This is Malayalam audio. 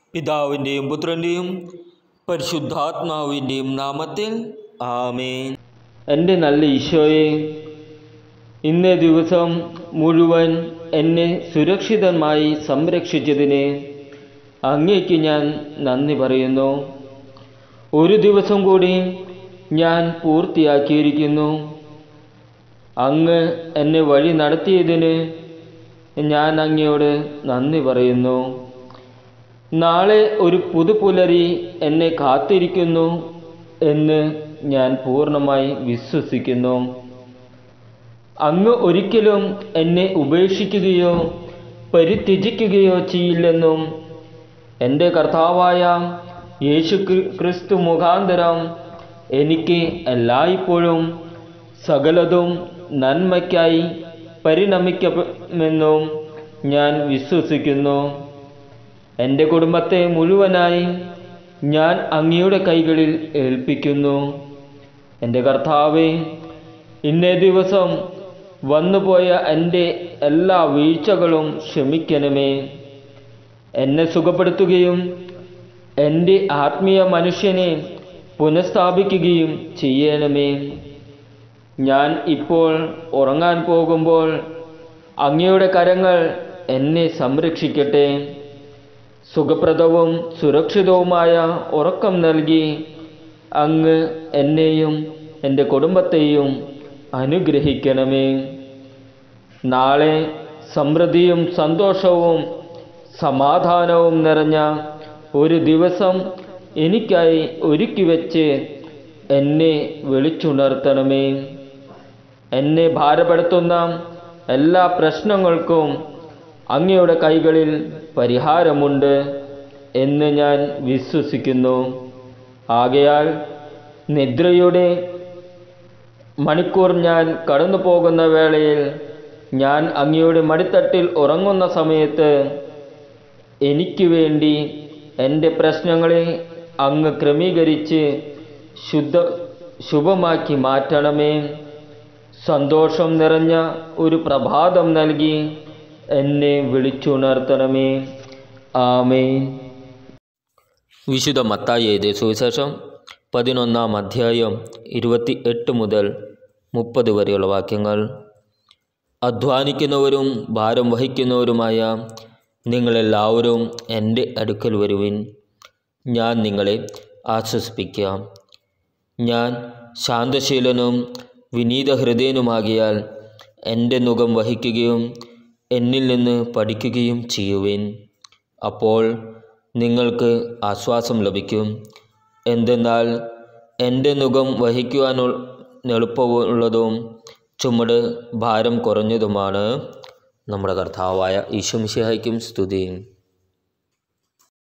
പിതാവിൻ്റെയും പുത്രൻ്റെയും പരിശുദ്ധാത്മാവിൻ്റെയും നാമത്തിൽ ആമേൻ എൻ്റെ നല്ല ഈശോയെ ഇന്നേ ദിവസം മുഴുവൻ എന്നെ സുരക്ഷിതമായി സംരക്ഷിച്ചതിന് അങ്ങേക്ക് ഞാൻ നന്ദി പറയുന്നു ഒരു ദിവസം കൂടി ഞാൻ പൂർത്തിയാക്കിയിരിക്കുന്നു അങ്ങ് എന്നെ വഴി നടത്തിയതിന് ഞാൻ അങ്ങയോട് നന്ദി പറയുന്നു നാളെ ഒരു പുതുപുലരി എന്നെ കാത്തിരിക്കുന്നു എന്ന് ഞാൻ പൂർണ്ണമായി വിശ്വസിക്കുന്നു അങ്ങ് ഒരിക്കലും എന്നെ ഉപേക്ഷിക്കുകയോ പരിത്യജിക്കുകയോ ചെയ്യില്ലെന്നും എൻ്റെ കർത്താവായ യേശു ക്രി- ക്രിസ്തു മുഖാന്തരം എനിക്ക് എല്ലായ്പ്പോഴും സകലതും നന്മയ്ക്കായി പരിണമിക്കുമെന്നും ഞാൻ വിശ്വസിക്കുന്നു എൻ്റെ കുടുംബത്തെ മുഴുവനായി ഞാൻ അങ്ങയുടെ കൈകളിൽ ഏൽപ്പിക്കുന്നു എൻ്റെ കർത്താവെ ഇന്നേ ദിവസം വന്നുപോയ എൻ്റെ എല്ലാ വീഴ്ചകളും ക്ഷമിക്കണമേ എന്നെ സുഖപ്പെടുത്തുകയും എൻ്റെ ആത്മീയ മനുഷ്യനെ പുനഃസ്ഥാപിക്കുകയും ചെയ്യണമേ ഞാൻ ഇപ്പോൾ ഉറങ്ങാൻ പോകുമ്പോൾ അങ്ങയുടെ കരങ്ങൾ എന്നെ സംരക്ഷിക്കട്ടെ സുഖപ്രദവും സുരക്ഷിതവുമായ ഉറക്കം നൽകി അങ്ങ് എന്നെയും എൻ്റെ കുടുംബത്തെയും അനുഗ്രഹിക്കണമേ നാളെ സമൃദ്ധിയും സന്തോഷവും സമാധാനവും നിറഞ്ഞ ഒരു ദിവസം എനിക്കായി ഒരുക്കി വെച്ച് എന്നെ വിളിച്ചുണർത്തണമേ എന്നെ ഭാരപ്പെടുത്തുന്ന എല്ലാ പ്രശ്നങ്ങൾക്കും അങ്ങയുടെ കൈകളിൽ പരിഹാരമുണ്ട് എന്ന് ഞാൻ വിശ്വസിക്കുന്നു ആകയാൽ നിദ്രയുടെ മണിക്കൂർ ഞാൻ കടന്നു പോകുന്ന വേളയിൽ ഞാൻ അങ്ങയുടെ മടിത്തട്ടിൽ ഉറങ്ങുന്ന സമയത്ത് എനിക്ക് വേണ്ടി എൻ്റെ പ്രശ്നങ്ങളെ അങ്ങ് ക്രമീകരിച്ച് ശുദ്ധ ശുഭമാക്കി മാറ്റണമേ സന്തോഷം നിറഞ്ഞ ഒരു പ്രഭാതം നൽകി എന്നെ വിളിച്ചുണർത്തണമേ ആമേൻ വിശുദ്ധ മത്തായി എഴുതിയ സുവിശേഷം പതിനൊന്നാം അധ്യായം ഇരുപത്തി എട്ട് മുതൽ മുപ്പത് വരെയുള്ള വാക്യങ്ങൾ അധ്വാനിക്കുന്നവരും ഭാരം വഹിക്കുന്നവരുമായ നിങ്ങളെല്ലാവരും എൻ്റെ അടുക്കൽ വരുവിൻ ഞാൻ നിങ്ങളെ ആശ്വസിപ്പിക്കാം ഞാൻ ശാന്തശീലനും വിനീത ഹൃദയനുമാകിയാൽ എൻ്റെ മുഖം വഹിക്കുകയും എന്നിൽ നിന്ന് പഠിക്കുകയും ചെയ്യുവിൻ അപ്പോൾ നിങ്ങൾക്ക് ആശ്വാസം ലഭിക്കും എന്തെന്നാൽ എൻ്റെ മുഖം വഹിക്കുവാൻ എളുപ്പമുള്ളതും ചുമട് ഭാരം കുറഞ്ഞതുമാണ് നമ്മുടെ കർത്താവായ ഈശോമിശിഹായ്ക്കും സ്തുതി